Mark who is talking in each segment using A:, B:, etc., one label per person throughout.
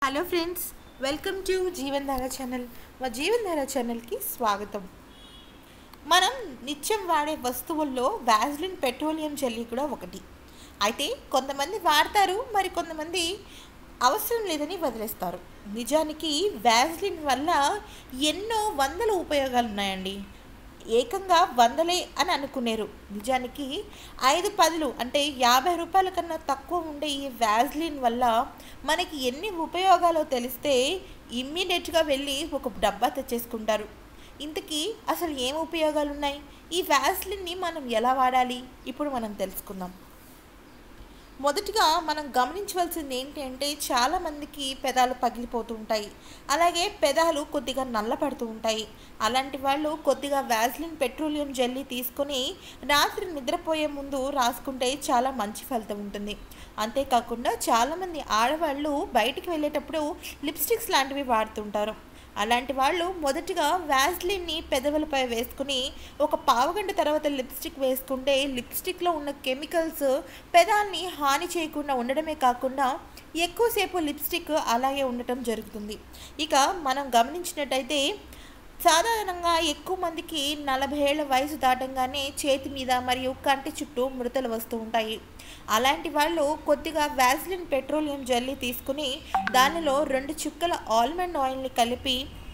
A: hello friends welcome to Jeevandhara channel మా జీవన్ధార ఛానల్కి స్వాగతం మనం నిత్యం వాడే వస్తువుల్లో వ్యాజ్లిన్ పెట్రోలియం జెల్లీ కూడా ఒకటి అయితే కొంతమంది వాడతారు మరి కొంతమంది అవసరం లేదని వదిలేస్తారు నిజానికి వ్యాజ్లిన్ వల్ల ఎన్నో వందల ఉపయోగాలు ఉన్నాయండి ఏకంగా వందలే అని అనుకునేరు నిజానికి ఐదు పదులు అంటే యాభై రూపాయల కన్నా తక్కువ ఉండే ఈ వ్యాజ్లిన్ వల్ల మనకి ఎన్ని ఉపయోగాలో తెలిస్తే ఇమ్మీడియట్గా వెళ్ళి ఒక డబ్బా తెచ్చేసుకుంటారు ఇంతకీ అసలు ఏం ఉపయోగాలు ఉన్నాయి ఈ వ్యాజ్లిన్ని మనం ఎలా వాడాలి ఇప్పుడు మనం తెలుసుకుందాం మొదటిగా మనం గమనించవలసింది ఏంటి అంటే చాలామందికి పెదాలు పగిలిపోతూ ఉంటాయి అలాగే పెదాలు కొద్దిగా నల్లపడుతూ ఉంటాయి అలాంటి వాళ్ళు కొద్దిగా వ్యాజ్లిన్ పెట్రోలియం జెల్లీ తీసుకొని రాత్రి నిద్రపోయే ముందు రాసుకుంటే చాలా మంచి ఫలితం ఉంటుంది అంతేకాకుండా చాలామంది ఆడవాళ్ళు బయటికి వెళ్ళేటప్పుడు లిప్స్టిక్స్ లాంటివి వాడుతుంటారు అలాంటి వాళ్ళు మొదటిగా వ్యాజ్లిన్ని పెదవులపై వేసుకుని ఒక పావుగంట తర్వాత లిప్స్టిక్ వేసుకుంటే లిప్స్టిక్లో ఉన్న కెమికల్స్ పెదాల్ని హాని చేయకుండా ఉండడమే కాకుండా ఎక్కువసేపు లిప్స్టిక్ అలాగే ఉండటం జరుగుతుంది ఇక మనం గమనించినట్టయితే సాధారణంగా ఎక్కువ మందికి నలభై ఏళ్ల వయసు దాటంగానే చేతి మీద మరియు కంటి చుట్టూ ముడతలు వస్తూ ఉంటాయి అలాంటి వాళ్ళు కొద్దిగా వ్యాజ్లిన్ పెట్రోలియం జెల్లీ తీసుకుని దానిలో రెండు చుక్కల ఆల్మండ్ ఆయిల్ని కలిపి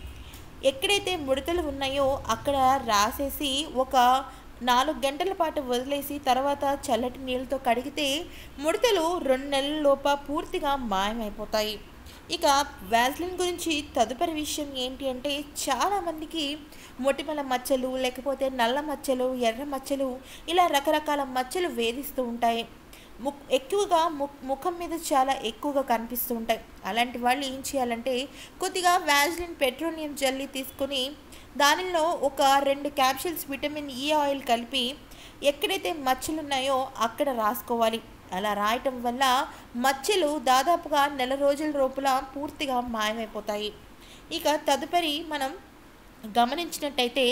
A: ఎక్కడైతే ముడతలు ఉన్నాయో అక్కడ రాసేసి ఒక నాలుగు గంటల పాటు వదిలేసి తర్వాత చల్లటి నీళ్ళతో కడిగితే ముడతలు రెండు నెలల లోప పూర్తిగా మాయమైపోతాయి ఇక వ్యాజ్లిన్ గురించి తదుపరి విషయం ఏంటి అంటే చాలామందికి మొటిమల మచ్చలు లేకపోతే నల్ల మచ్చలు ఎర్ర మచ్చలు ఇలా రకరకాల మచ్చలు వేధిస్తూ ఉంటాయి ముక్ ఎక్కువగా ముక్ ముఖం మీద చాలా ఎక్కువగా కనిపిస్తూ ఉంటాయి అలాంటి వాళ్ళు ఏం చేయాలంటే కొద్దిగా వ్యాజ్లిన్ పెట్రోలియం జెల్లీ తీసుకొని దానిలో ఒక రెండు క్యాప్సిల్స్ విటమిన్ ఈ ఆయిల్ కలిపి ఎక్కడైతే మచ్చలు ఉన్నాయో అక్కడ రాసుకోవాలి అలా రాయటం వల్ల మచ్చలు దాదాపుగా నెల రోజుల లోపల పూర్తిగా మాయమైపోతాయి ఇక తదుపరి మనం గమనించినట్టయితే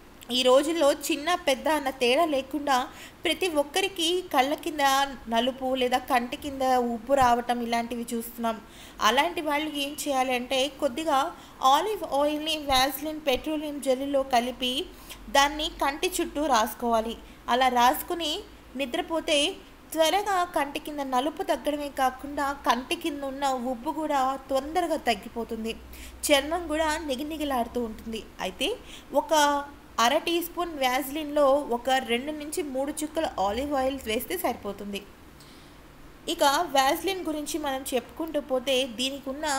A: ఈ రోజుల్లో చిన్న పెద్ద అన్న తేడా లేకుండా ప్రతి ఒక్కరికి కళ్ళ కింద నలుపు లేదా కంటి కింద ఉప్పు రావటం ఇలాంటివి చూస్తున్నాం అలాంటి వాళ్ళు ఏం చేయాలి అంటే కొద్దిగా ఆలివ్ ఆయిల్ని వ్యాజ్లిన్ పెట్రోలియం జెల్లీలో కలిపి దాన్ని కంటి చుట్టూ రాసుకోవాలి అలా రాసుకుని నిద్రపోతే త్వరగా కంటి కింద నలుపు తగ్గడమే కాకుండా కంటి కింద ఉన్న ఉబ్బు కూడా తొందరగా తగ్గిపోతుంది చర్మం కూడా నిగినిగిలాడుతూ ఉంటుంది అయితే ఒక అర టీ స్పూన్ వ్యాజ్లిన్లో ఒక రెండు నుంచి మూడు చుక్కల ఆలివ్ ఆయిల్ వేస్తే సరిపోతుంది ఇక వ్యాజ్లిన్ గురించి మనం చెప్పుకుంటూ పోతే దీనికి ఉన్న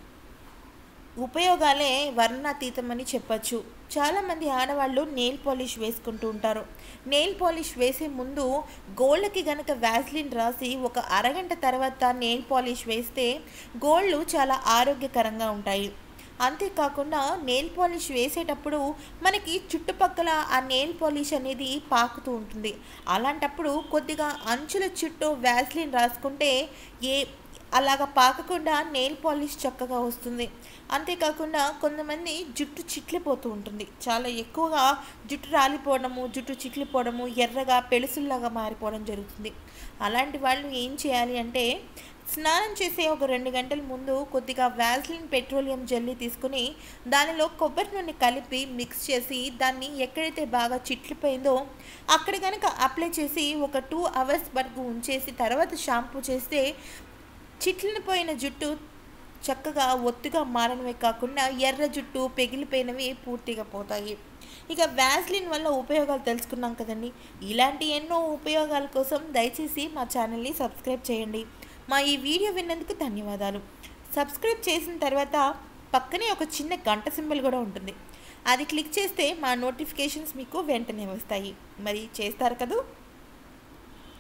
A: ఉపయోగాలే వర్ణాతీతమని చెప్పచ్చు చాలామంది ఆడవాళ్ళు నెయిల్ పాలిష్ వేసుకుంటూ ఉంటారు నెయిల్ పాలిష్ వేసే ముందు గోళ్ళకి గనక వ్యాజ్లిన్ రాసి ఒక అరగంట తర్వాత నెయిల్ పాలిష్ వేస్తే గోళ్ళు చాలా ఆరోగ్యకరంగా ఉంటాయి అంతేకాకుండా నెయిల్ పాలిష్ వేసేటప్పుడు మనకి చుట్టుపక్కల ఆ నెయిల్ పాలిష్ అనేది పాకుతూ ఉంటుంది అలాంటప్పుడు కొద్దిగా అంచుల చుట్టూ వ్యాజ్లిన్ రాసుకుంటే ఏ అలాగ పాకకుండా నెయిల్ పాలిష్ చక్కగా వస్తుంది అంతేకాకుండా కొంతమంది జుట్టు చిట్లిపోతూ ఉంటుంది చాలా ఎక్కువగా జుట్టు రాలిపోవడము జుట్టు చిట్లిపోవడము ఎర్రగా పెళుసుల్లాగా మారిపోవడం జరుగుతుంది అలాంటి వాళ్ళు ఏం చేయాలి అంటే స్నానం చేసే ఒక రెండు గంటల ముందు కొద్దిగా వ్యాజ్లిన్ పెట్రోలియం జెల్లీ తీసుకుని దానిలో కొబ్బరి నూనె కలిపి మిక్స్ చేసి దాన్ని ఎక్కడైతే బాగా చిట్లిపోయిందో అక్కడ కనుక అప్లై చేసి ఒక టూ అవర్స్ వరకు ఉంచేసి తర్వాత షాంపూ చేస్తే చిట్లిపోయిన జుట్టు చక్కగా ఒత్తుగా మారడమే కాకుండా ఎర్ర జుట్టు పెగిలిపోయినవి పూర్తిగా పోతాయి ఇక వ్యాజ్లిన్ వల్ల ఉపయోగాలు తెలుసుకున్నాం కదండి ఇలాంటి ఎన్నో ఉపయోగాల కోసం దయచేసి మా ఛానల్ని సబ్స్క్రైబ్ చేయండి మా ఈ వీడియో విన్నందుకు ధన్యవాదాలు సబ్స్క్రైబ్ చేసిన తర్వాత పక్కనే ఒక చిన్న గంట సింబల్ కూడా ఉంటుంది అది క్లిక్ చేస్తే మా నోటిఫికేషన్స్ మీకు వెంటనే వస్తాయి మరి చేస్తారు కదా